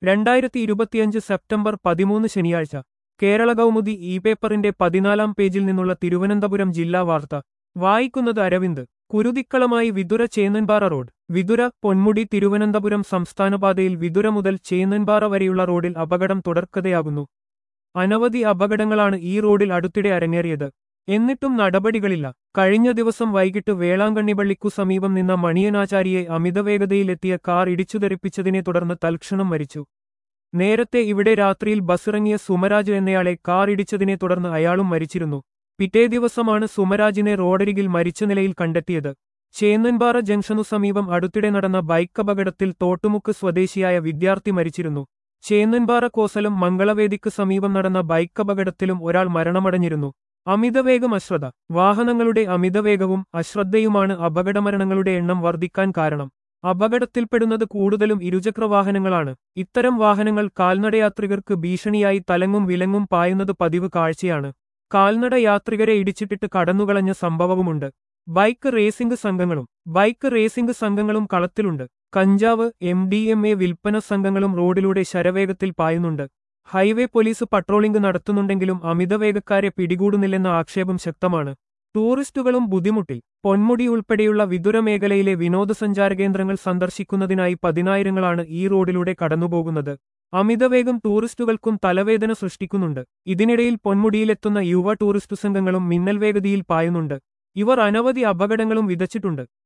രണ്ടായിരത്തി ഇരുപത്തിയഞ്ച് സെപ്റ്റംബർ പതിമൂന്ന് ശനിയാഴ്ച കേരള കൗമുദി ഇ പേപ്പറിന്റെ പതിനാലാം പേജിൽ നിന്നുള്ള തിരുവനന്തപുരം ജില്ലാ വാർത്ത വായിക്കുന്നത് അരവിന്ദ് കുരുതിക്കളമായി വിതുര ചേന്നൻപാറ റോഡ് വിതുര പൊന്മുടി തിരുവനന്തപുരം സംസ്ഥാനപാതയിൽ വിതുര മുതൽ ചേന്നൻപാറ വരെയുള്ള റോഡിൽ അപകടം തുടർക്കഥയാകുന്നു അനവധി അപകടങ്ങളാണ് ഈ റോഡിൽ അടുത്തിടെ അരങ്ങേറിയത് എന്നിട്ടും നടപടികളില്ല കഴിഞ്ഞ ദിവസം വൈകിട്ട് വേളാങ്കണ്ണിപള്ളിക്കു സമീപം നിന്ന മണിയനാചാരിയെ അമിതവേഗതയിലെത്തിയ കാർ ഇടിച്ചുതെറിപ്പിച്ചതിനെ തുടർന്ന് തൽക്ഷണം മരിച്ചു നേരത്തെ ഇവിടെ രാത്രിയിൽ ബസ്സിറങ്ങിയ സുമരാജ് എന്നയാളെ കാർ ഇടിച്ചതിനെ തുടർന്ന് അയാളും മരിച്ചിരുന്നു പിറ്റേ ദിവസമാണ് സുമരാജിനെ റോഡരികിൽ മരിച്ച നിലയിൽ കണ്ടെത്തിയത് ചേന്നൻപാറ ജംഗ്ഷനു സമീപം അടുത്തിടെ നടന്ന ബൈക്ക് അപകടത്തിൽ തോട്ടുമുക്ക് സ്വദേശിയായ വിദ്യാർത്ഥി മരിച്ചിരുന്നു ചേന്നൻപാറ കോസലം മംഗളവേദിക്ക് സമീപം നടന്ന ബൈക്ക് അപകടത്തിലും ഒരാൾ മരണമടഞ്ഞിരുന്നു അമിതവേഗം അശ്രദ്ധ വാഹനങ്ങളുടെ അമിതവേഗവും അശ്രദ്ധയുമാണ് അപകടമരണങ്ങളുടെ എണ്ണം വർദ്ധിക്കാൻ കാരണം അപകടത്തിൽപ്പെടുന്നത് കൂടുതലും ഇരുചക്രവാഹനങ്ങളാണ് ഇത്തരം വാഹനങ്ങൾ കാൽനടയാത്രികർക്ക് ഭീഷണിയായി തലങ്ങും വിലങ്ങും പായുന്നത് പതിവ് കാഴ്ചയാണ് കാൽനട യാത്രികരെ ഇടിച്ചിട്ടിട്ട് കടന്നുകളഞ്ഞ സംഭവവുമുണ്ട് ബൈക്ക് റേസിംഗ് സംഘങ്ങളും ബൈക്ക് റേസിംഗ് സംഘങ്ങളും കളത്തിലുണ്ട് കഞ്ചാവ് എം ഡി എം എ വിൽപ്പന സംഘങ്ങളും റോഡിലൂടെ ശരവേഗത്തിൽ പായുന്നുണ്ട് ഹൈവേ പോലീസ് പട്രോളിംഗ് നടത്തുന്നുണ്ടെങ്കിലും അമിതവേഗക്കാരെ പിടികൂടുന്നില്ലെന്ന ആക്ഷേപം ശക്തമാണ് ടൂറിസ്റ്റുകളും ബുദ്ധിമുട്ടിൽ പൊന്മുടി ഉൾപ്പെടെയുള്ള വിദുര മേഖലയിലെ വിനോദസഞ്ചാര കേന്ദ്രങ്ങൾ സന്ദർശിക്കുന്നതിനായി പതിനായിരങ്ങളാണ് ഈ റോഡിലൂടെ കടന്നുപോകുന്നത് അമിതവേഗം ടൂറിസ്റ്റുകൾക്കും തലവേദന സൃഷ്ടിക്കുന്നുണ്ട് ഇതിനിടയിൽ പൊന്മുടിയിലെത്തുന്ന യുവ ടൂറിസ്റ്റ് സംഘങ്ങളും മിന്നൽ വേഗതയിൽ പായുന്നുണ്ട് ഇവർ അനവധി അപകടങ്ങളും വിതച്ചിട്ടുണ്ട്